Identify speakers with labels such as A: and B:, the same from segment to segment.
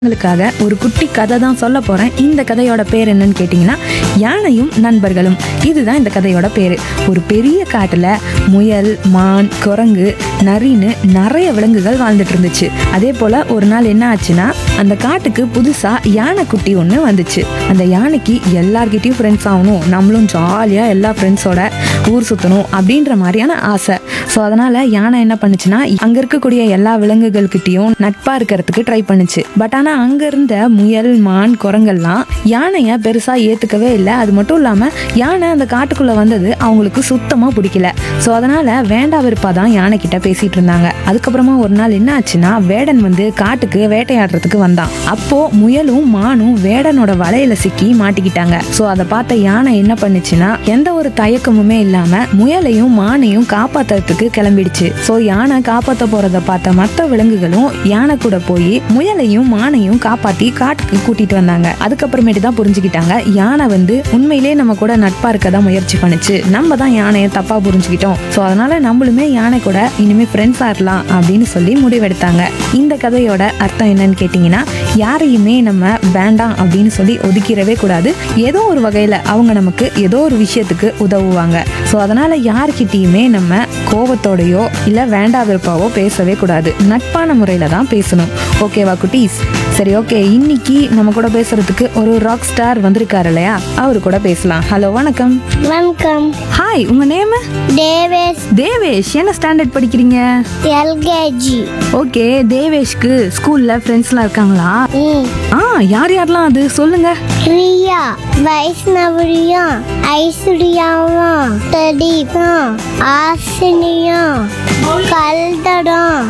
A: உங்களுக்காக ஒரு குட்டி கதை தான் சொல்ல போறேன் இந்த கதையோட பேர் என்னன்னு கேட்டிங்கன்னா யானையும் நண்பர்களும் இதுதான் இந்த கதையோட பேர் ஒரு பெரிய காட்டுல முயல் மான் குரங்கு நரின்னு நிறைய விலங்குகள் வாழ்ந்துட்டு இருந்துச்சு அதே போல ஒரு நாள் என்ன ஆச்சுன்னா அந்த காட்டுக்கு புதுசா யானை குட்டி ஒன்று வந்துச்சு அந்த யானைக்கு எல்லார்கிட்டயும் ஃப்ரெண்ட்ஸ் ஆகணும் நம்மளும் ஜாலியா எல்லா ஃப்ரெண்ட்ஸோட ஊர் சுத்தணும் அப்படின்ற மாதிரியான ஆசை ஸோ அதனால யானை என்ன பண்ணுச்சுன்னா அங்க இருக்கக்கூடிய எல்லா விலங்குகள்கிட்டயும் நட்பா இருக்கிறதுக்கு ட்ரை பண்ணுச்சு பட் ஆனா அங்க இருந்த முயல் மான் குரங்கெல்லாம் யானைய பெருசா ஏத்துக்கவே இல்லை அது மட்டும் இல்லாம யானை அந்த காட்டுக்குள்ள வந்தது அவங்களுக்கு சுத்தமா பிடிக்கல ஸோ அதனால வேண்டா வெறுப்பா தான் யானை கிட்ட பேசிட்டு இருந்தாங்க அதுக்கப்புறமா ஒரு நாள் என்ன ஆச்சுன்னா வேடன் வந்து காட்டுக்கு வேட்டையாடுறதுக்கு வந்தான் அப்போ முயலும் மானும் வேடனோட வலையில சிக்கி மாட்டிக்கிட்டாங்க ஸோ அதை பார்த்த யானை என்ன பண்ணுச்சுன்னா எந்த ஒரு தயக்கமுமே இல்லாம முயலையும் மானையும் காப்பாத்துறதுக்கு கிளம்பிடுச்சு ஸோ யானை காப்பாத்த போறத பார்த்த மற்ற விலங்குகளும் யானை கூட போய் முயலையும் மானையும் காப்பாத்தி காட்டுக்கு கூட்டிட்டு வந்தாங்க அதுக்கப்புறமேட்டு தான் புரிஞ்சுக்கிட்டாங்க யானை வந்து உண்மையிலே நம்ம கூட நட்பா இருக்க தான் முயற்சி பண்ணுச்சு நம்ம தான் யானையை தப்பா புரிஞ்சுக்கிட்டோம் ஸோ அதனால நம்மளுமே யானை கூட இனிமே ஃப்ரெண்ட்ஸ் ஆகலாம் அப்படின்னு சொல்லி முடிவெடுத்தாங்க இந்த கதையோட அர்த்தம் என்னன்னு கேட்டிங்கன்னா யாரையுமே நம்ம வேண்டாம் அப்படின்னு சொல்லி ஒதுக்கிடவே கூடாது ஏதோ ஒரு வகையில் அவங்க நமக்கு ஏதோ ஒரு விஷயத்துக்கு உதவுவாங்க ஸோ அதனால யார்கிட்டயுமே நம்ம கோவத்தோடையோ இல்லை வேண்டா விருப்பாவோ பேசவே கூடாது நட்பான முறையில் தான் பேசணும் ஓகேவா குட்டீஸ் சரி ஓகே இன்னைக்கு நம்ம கூட பேசுறதுக்கு ஒரு ராக் ஸ்டார் வந்திருக்காரு இல்லையா அவரு கூட பேசலாம் ஹலோ வணக்கம்
B: வணக்கம்
A: ஹாய் உங்க நேம்
B: டேவிஸ்
A: தேவேஷ் என்ன ஸ்டாண்டர்ட் படிக்கிறீங்க
B: எல்கேஜி
A: ஓகே தேவேஷ்க்கு ஸ்கூல்ல ஃப்ரெண்ட்ஸ்லாம் இருக்காங்களா
B: ம்
A: ஆ யார் யாரெல்லாம் அது சொல்லுங்க
B: ரியா வைஷ்ணவரியும் ஐஸ்வர்யாவும் பிரதீப்பும் ஆசினியும் கல்தடும்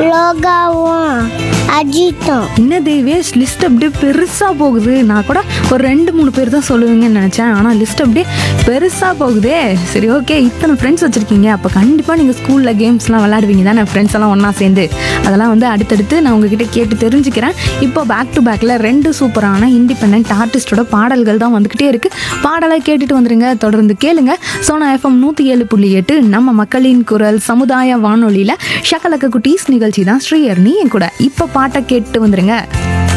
B: லோகாவும் அஜித்தும்
A: என்ன தேவேஷ் லிஸ்ட் அப்படியே பெருசா போகுது நான் கூட ஒரு ரெண்டு மூணு பேர் தான் சொல்லுவீங்கன்னு நினைச்சேன் ஆனா லிஸ்ட் அப்படியே பெருசா போகுதே சரி ஓகே இத்தனை ஃப்ரெண்ட்ஸ் வச்சிருக்கீங்க அப்ப கண்டிப்பா நீங்க ஸ்கூல்ல கேம்ஸ்லாம் விளையாடுவீங்க தானே ஃப்ரெண்ட்ஸ் எல்லாம் ஒண்ணா சேர்ந்து அதெல்லாம் வந்து அடுத்தடுத்து நான் உங்ககிட்ட கேட்டு தெரிஞ்சுக்கிறேன் இப்போ பேக் டு பேக்ல ரெண்டு சூப்பரான இண்டிபெண்ட் ஆர்டிஸ்டோட பாடல்கள் தான் வந்துகிட்டே இருக்கு பாடலை கேட்டுட்டு வந்துருங்க தொடர்ந்து கேளுங்க சோனா எஃப்எம் நூத்தி ஏழு புள்ளி எட்டு நம்ம மக்களின் குரல் சமுதாய வானொலியில ஷக்கலக்க குட்டீஸ் நிகழ்ச்சி தான் ஸ்ரீயர்னி என் கூட இப்போ பாட்டை கேட்டு வந்துருங்க